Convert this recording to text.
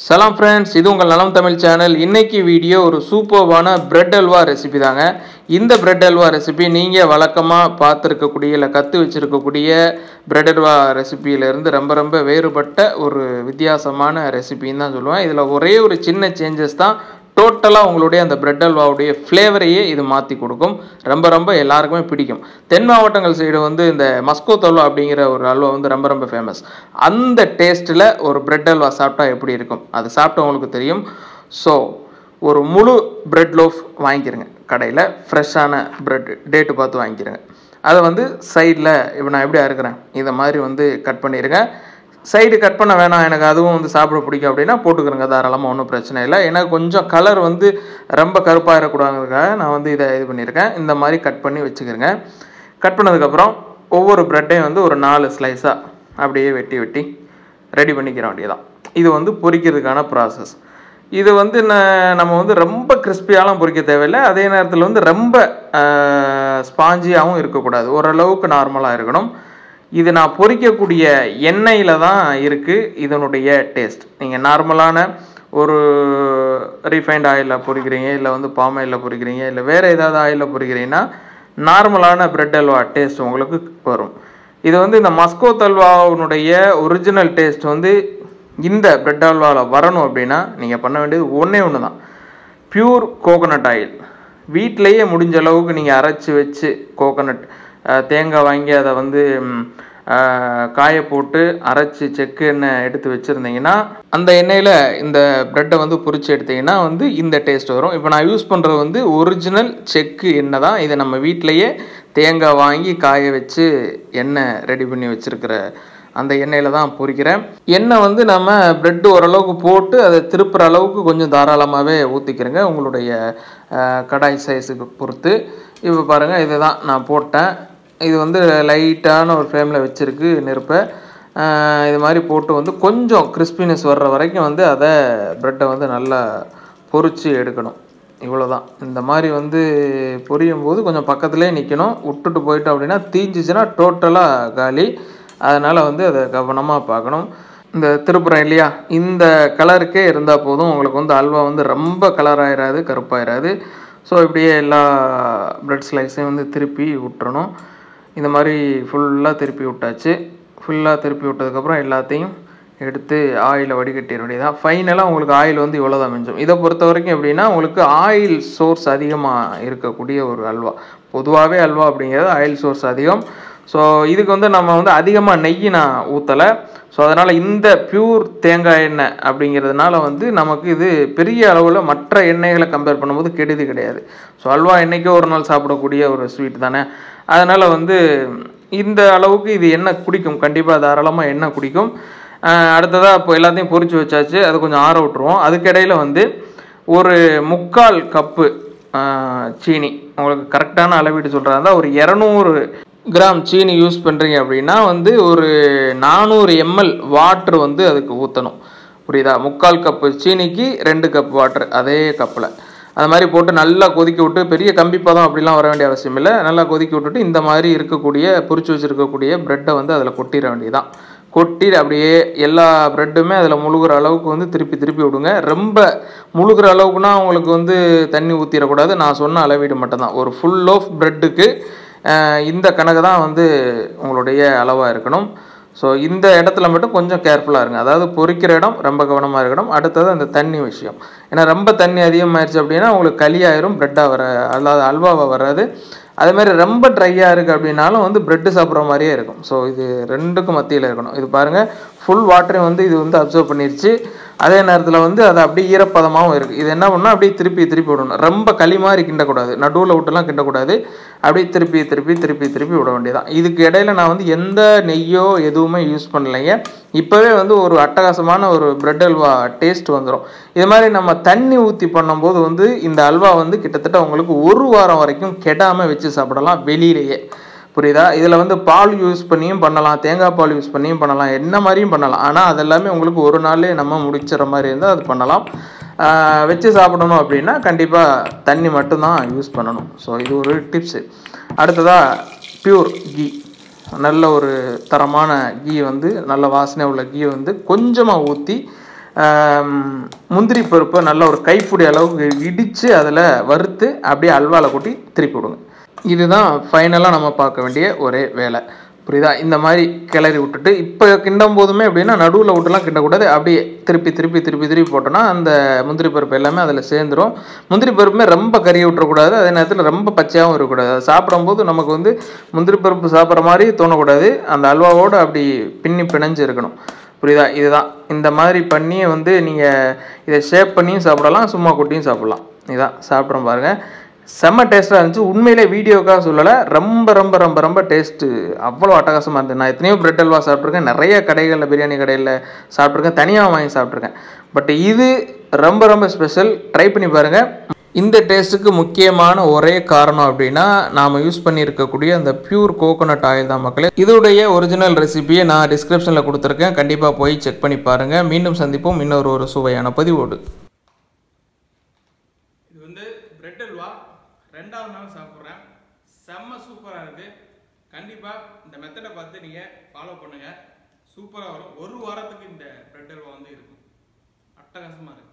சலாம் ஃப்ரெண்ட்ஸ் இது உங்கள் நலம் தமிழ் சேனல் இன்னைக்கு வீடியோ ஒரு சூப்பர்வான பிரெட் அல்வா ரெசிபி தாங்க இந்த பிரெட் அல்வா ரெசிபி நீங்கள் வழக்கமாக பார்த்துருக்கக்கூடிய இல்லை கற்று வச்சுருக்கக்கூடிய பிரெட் அல்வா ரெசிபியிலேருந்து ரொம்ப ரொம்ப வேறுபட்ட ஒரு வித்தியாசமான ரெசிபின்னு தான் சொல்லுவேன் இதில் ஒரே ஒரு சின்ன சேஞ்சஸ் தான் டோட்டலாக உங்களுடைய அந்த பிரெட் அல்வாவுடைய ஃப்ளேவரையே இது மாற்றி கொடுக்கும் ரொம்ப ரொம்ப எல்லாருக்குமே பிடிக்கும் தென் மாவட்டங்கள் சைடு வந்து இந்த மஸ்கோ அல்வா அப்படிங்கிற ஒரு அல்வா வந்து ரொம்ப ரொம்ப ஃபேமஸ் அந்த டேஸ்ட்டில் ஒரு பிரெட் அல்வா சாப்பிட்டா எப்படி இருக்கும் அது சாப்பிட்டவங்களுக்கு தெரியும் ஸோ ஒரு முழு பிரெட் லோஃப் வாங்கிக்கிறங்க கடையில் ஃப்ரெஷ்ஷான பிரெட் டேட்டு பார்த்து வாங்கிக்கிறங்க அதை வந்து சைடில் இப்போ நான் எப்படி அறுக்கிறேன் இதை மாதிரி வந்து கட் பண்ணிடுங்க சைடு கட் பண்ண வேணாம் எனக்கு அதுவும் வந்து சாப்பிட பிடிக்கும் அப்படின்னா போட்டுக்கிறேங்க தாராளமாக ஒன்றும் பிரச்சனை இல்லை ஏன்னா கொஞ்சம் கலர் வந்து ரொம்ப கருப்பாக இருக்கக்கூடாதுக்காக நான் வந்து இதை இது பண்ணியிருக்கேன் இந்த மாதிரி கட் பண்ணி வச்சுக்கிறேங்க கட் பண்ணதுக்கப்புறம் ஒவ்வொரு ப்ரெட்டையும் வந்து ஒரு நாலு ஸ்லைஸாக அப்படியே வெட்டி வெட்டி ரெடி பண்ணிக்கிற வேண்டியதான் இது வந்து பொரிக்கிறதுக்கான ப்ராசஸ் இது வந்து ந- நம்ம வந்து ரொம்ப கிறிஸ்பியாலாம் பொரிக்க தேவையில்லை அதே நேரத்தில் வந்து ரொம்ப ஸ்பாஞ்சியாகவும் இருக்கக்கூடாது ஓரளவுக்கு நார்மலாக இருக்கணும் இது நான் பொரிக்கக்கூடிய எண்ணெயில் தான் இருக்குது இதனுடைய டேஸ்ட் நீங்கள் நார்மலான ஒரு ரீஃபைண்ட் ஆயிலில் பொரிக்கிறீங்க இல்லை வந்து பாம் ஆயிலில் பொரிக்கிறீங்க இல்லை வேறு ஏதாவது ஆயிலில் பொரிக்கிறீங்கன்னா நார்மலான பிரெட் அல்வா டேஸ்ட் உங்களுக்கு வரும் இது வந்து இந்த மஸ்கோ தல்வாவுனுடைய ஒரிஜினல் டேஸ்ட் வந்து இந்த பிரெட் அல்வாவில் வரணும் அப்படின்னா நீங்கள் பண்ண வேண்டியது ஒன்றே ஒன்று தான் பியூர் கோகனட் ஆயில் வீட்டிலையே முடிஞ்ச அளவுக்கு நீங்கள் அரைச்சி வச்சு கோகனட் தேங்காய் வாங்கி அதை வந்து ம், அஹ், காய போட்டு அரைச்சி செக்கு எண்ணெய் எடுத்து வச்சுருந்தீங்கன்னா அந்த எண்ணெயில் இந்த ப்ரெட்டை வந்து பொரிச்சு எடுத்தீங்கன்னா வந்து இந்த டேஸ்ட் வரும் இப்போ நான் யூஸ் பண்ணுறது வந்து ஒரிஜினல் செக்கு எண்ணெய் தான் இதை நம்ம வீட்டிலையே தேங்காய் வாங்கி காய வச்சு எண்ணெய் ரெடி பண்ணி வச்சுருக்கிற அந்த எண்ணெயில் தான் பொரிக்கிறேன் எண்ணெய் வந்து நம்ம பிரெட் ஓரளவுக்கு போட்டு அதை திருப்புற அளவுக்கு கொஞ்சம் தாராளமாகவே ஊற்றிக்கிறேங்க உங்களுடைய அஹ், கடாய் சைஸுக்கு பொறுத்து இப்போ பாருங்கள் இதை தான் நான் போட்டேன் இது வந்து லைட்டான ஒரு ஃப்ளேமில் வச்சுருக்கு நெருப்பை அஹ், இது மாதிரி போட்டு வந்து கொஞ்சம் கிறிஸ்பினஸ் வர்ற வரைக்கும் வந்து அதை ப்ரெட்டை வந்து நல்லா பொரிச்சு எடுக்கணும் இவ்வளோதான் இந்த மாதிரி வந்து பொரியும் போது கொஞ்சம் பக்கத்துலேயே நிற்கணும் விட்டுட்டு போயிட்டோம் அப்படின்னா தீஞ்சிச்சுன்னா டோட்டலாக காலி அதனால் வந்து அதை கவனமாக பார்க்கணும் இந்த திருப்புறம் இல்லையா இந்த கலருக்கே இருந்தால் போதும் உங்களுக்கு வந்து அல்வா வந்து ரொம்ப கலர் ஆயிராது கருப்பாயிராது ஸோ இப்படியே எல்லா பிரெட் ஸ்லைஸையும் வந்து திருப்பி விட்டுறணும் இந்த மாதிரி ஃபுல்லாக திருப்பி விட்டாச்சு ஃபுல்லாக திருப்பி விட்டதுக்கப்புறம் எல்லாத்தையும் எடுத்து ஆயிலை வடிகட்டிட வேண்டியதான் ஃபைனலாக உங்களுக்கு ஆயில் வந்து இவ்வளோ தான் மிஞ்சும் இதை பொறுத்த வரைக்கும் எப்படின்னா உங்களுக்கு ஆயில் சோர்ஸ் அதிகமாக இருக்கக்கூடிய ஒரு அல்வா பொதுவாகவே அல்வா அப்படிங்கிறது ஆயில் சோர்ஸ் அதிகம் ஸோ இதுக்கு வந்து நம்ம வந்து அதிகமாக நெய் நான் ஊற்றலை ஸோ அதனால் இந்த பியூர் தேங்காய் எண்ணெய் அப்படிங்கிறதுனால வந்து நமக்கு இது பெரிய அளவில் மற்ற எண்ணெய்களை கம்பேர் பண்ணும்போது கெடுதி கிடையாது ஸோ அல்வா என்னைக்கோ ஒரு நாள் சாப்பிடக்கூடிய ஒரு ஸ்வீட் தானே அதனால் வந்து இந்த அளவுக்கு இது எண்ணெய் குடிக்கும் கண்டிப்பாக தாராளமாக எண்ணெய் குடிக்கும் அடுத்ததாக இப்போ எல்லாத்தையும் பொரிச்சு வச்சாச்சு அது கொஞ்சம் ஆற விட்டுருவோம் அதுக்கிடையில் வந்து ஒரு முக்கால் கப்பு ஆஹ், சீனி உங்களுக்கு கரெக்டான அளவீடு சொல்கிறதா இருந்தால் ஒரு இரநூறு கிராம் சீனி யூஸ் பண்ணுறீங்க அப்படின்னா வந்து ஒரு நானூறு எம்எல் வாட்ரு வந்து அதுக்கு ஊற்றணும் புரியுதா முக்கால் கப்பு சீனிக்கு ரெண்டு கப் வாட்ரு அதே கப்பில் அது மாதிரி போட்டு நல்லா கொதிக்க விட்டு பெரிய கம்பி பதம் அப்படிலாம் வர வேண்டிய அவசியம் இல்லை நல்லா கொதிக்க விட்டுட்டு இந்த மாதிரி இருக்கக்கூடிய பொரிச்சு வச்சுருக்கக்கூடிய ப்ரெட்டை வந்து அதில் கொட்டிட வேண்டியதுதான் கொட்டி அப்படியே எல்லா ப்ரெட்டுமே அதில் முழுகிற அளவுக்கு வந்து திருப்பி திருப்பி விடுங்க ரொம்ப முழுகிற அளவுக்குனா உங்களுக்கு வந்து தண்ணி ஊற்றிடக்கூடாது நான் சொன்ன அளவீடு மட்டும்தான் ஒரு ஃபுல் லோஃப் ப்ரெட்டுக்கு இந்த கணக்கு தான் வந்து உங்களுடைய அளவாக இருக்கணும் ஸோ இந்த இடத்துல மட்டும் கொஞ்சம் கேர்ஃபுல்லாக இருங்க அதாவது பொரிக்கிற இடம் ரொம்ப கவனமாக இருக்கணும் அடுத்தது அந்த தண்ணி விஷயம் ஏன்னா ரொம்ப தண்ணி அதிகமாயிருச்சு அப்படின்னா உங்களுக்கு களியாயிரும் ப்ரெட்டாக வர அல்லாத அல்வாவாக வராது அதே மாதிரி ரொம்ப ட்ரையாக இருக்குது அப்படின்னாலும் வந்து பிரெட்டு சாப்பிட்ற மாதிரியே இருக்கும் ஸோ இது ரெண்டுக்கும் மத்தியில் இருக்கணும் இது பாருங்கள் ஃபுல் வாட்டரையும் வந்து இது வந்து அப்சர்வ் பண்ணிருச்சு அதே நேரத்தில் வந்து அது அப்படியே ஈரப்பதமாகவும் இருக்குது இது என்ன பண்ணால் அப்படியே திருப்பி திருப்பி விடணும் ரொம்ப களி மாதிரி கிண்டக்கூடாது நடுவில் விட்டுலாம் கிண்டக்கூடாது அப்படியே திருப்பி திருப்பி திருப்பி திருப்பி விட வேண்டியதான் இதுக்கு இடையில நான் வந்து எந்த நெய்யோ எதுவுமே யூஸ் பண்ணலைங்க இப்போவே வந்து ஒரு அட்டகாசமான ஒரு பிரெட் அல்வா டேஸ்ட் வந்துடும் இது மாதிரி நம்ம தண்ணி ஊற்றி பண்ணும்போது வந்து இந்த அல்வா வந்து கிட்டத்தட்ட உங்களுக்கு ஒரு வாரம் வரைக்கும் கெடாமல் வச்சு சாப்பிடலாம் வெளியிலேயே புரியுதா இதில் வந்து பால் யூஸ் பண்ணியும் பண்ணலாம் தேங்காய் பால் யூஸ் பண்ணியும் பண்ணலாம் என்ன மாதிரியும் பண்ணலாம் ஆனால் அதெல்லாமே உங்களுக்கு ஒரு நாள்லேயே நம்ம முடிச்சிடுற மாதிரி இருந்தால் அது பண்ணலாம் ஆஹ் வச்சு சாப்பிடணும் அப்படின்னா கண்டிப்பாக தண்ணி மட்டும்தான் யூஸ் பண்ணணும் ஸோ இது ஒரு டிப்ஸு அடுத்ததாக பியூர் கீ நல்ல ஒரு தரமான கீ வந்து நல்ல வாசனை உள்ள கீ வந்து கொஞ்சமாக ஊற்றி ஆம், முந்திரி பருப்பை நல்லா ஒரு கைப்பிடி அளவுக்கு இடித்து அதில் வறுத்து அப்படியே அல்வாவில் கொட்டி திருப்பி விடுங்க இதுதான் ஃபைனலாக நம்ம பார்க்க வேண்டிய ஒரே வேலை புரியுதா இந்த மாதிரி கிளறி விட்டுட்டு இப்போ கிண்டும் போதுமே அப்படின்னா நடுவில் விட்டுலாம் கிண்டக்கூடாது அப்படியே திருப்பி திருப்பி திருப்பி திருப்பி போட்டோன்னா அந்த முந்திரி பருப்பு எல்லாமே அதில் சேர்ந்துரும் முந்திரி பருப்புமே ரொம்ப கறியை விட்டுறக்கூடாது அதே நேரத்தில் ரொம்ப பச்சையாகவும் இருக்கக்கூடாது அது சாப்பிடும்போது நமக்கு வந்து முந்திரி பருப்பு சாப்பிட்ற மாதிரி தோணக்கூடாது அந்த அல்வாவோடு அப்படி பின்னி பிணைஞ்சு இருக்கணும் புரியுதா இதுதான் இந்த மாதிரி பண்ணி வந்து நீங்கள் இதை ஷேப் பண்ணியும் சாப்பிடலாம் சும்மா கொட்டியும் சாப்பிடலாம் இதான் சாப்பிட்றோம் பாருங்கள் செம்ம டேஸ்ட்டாக இருந்துச்சு உண்மையிலே வீடியோக்காக சொல்லலை ரொம்ப ரொம்ப ரொம்ப ரொம்ப டேஸ்ட்டு அவ்வளோ அட்டகாசமாக இருந்தது நான் எத்தனையோ பிரெட் அல்வா சாப்பிட்ருக்கேன் நிறைய கடைகளில் பிரியாணி கடையில் சாப்பிட்ருக்கேன் தனியாக வாங்கி சாப்பிட்ருக்கேன் பட் இது ரொம்ப ரொம்ப ஸ்பெஷல் ட்ரை பண்ணி பாருங்கள் இந்த டேஸ்ட்டுக்கு முக்கியமான ஒரே காரணம் அப்படின்னா நாம் யூஸ் பண்ணியிருக்கக்கூடிய அந்த பியூர் கோகோனட் ஆயில் தான் மக்களே இதோடைய ஒரிஜினல் ரெசிபியை நான் டிஸ்கிரிப்ஷனில் கொடுத்துருக்கேன் கண்டிப்பாக போய் செக் பண்ணி பாருங்கள் மீண்டும் சந்திப்போம் இன்னொரு ஒரு சுவையான பதிவோடு இது வந்து பிரெட் அல்வா ரெண்டாவது நாள் சாப்பிட்றேன் செம்ம சூப்பராக இருக்குது கண்டிப்பாக இந்த மெத்தடை பார்த்து நீங்கள் ஃபாலோ பண்ணுங்கள் சூப்பராக வரும் ஒரு வாரத்துக்கு இந்த பிரெட் அல்வா வந்து இருக்கும் அட்டகாசமாக இருக்குது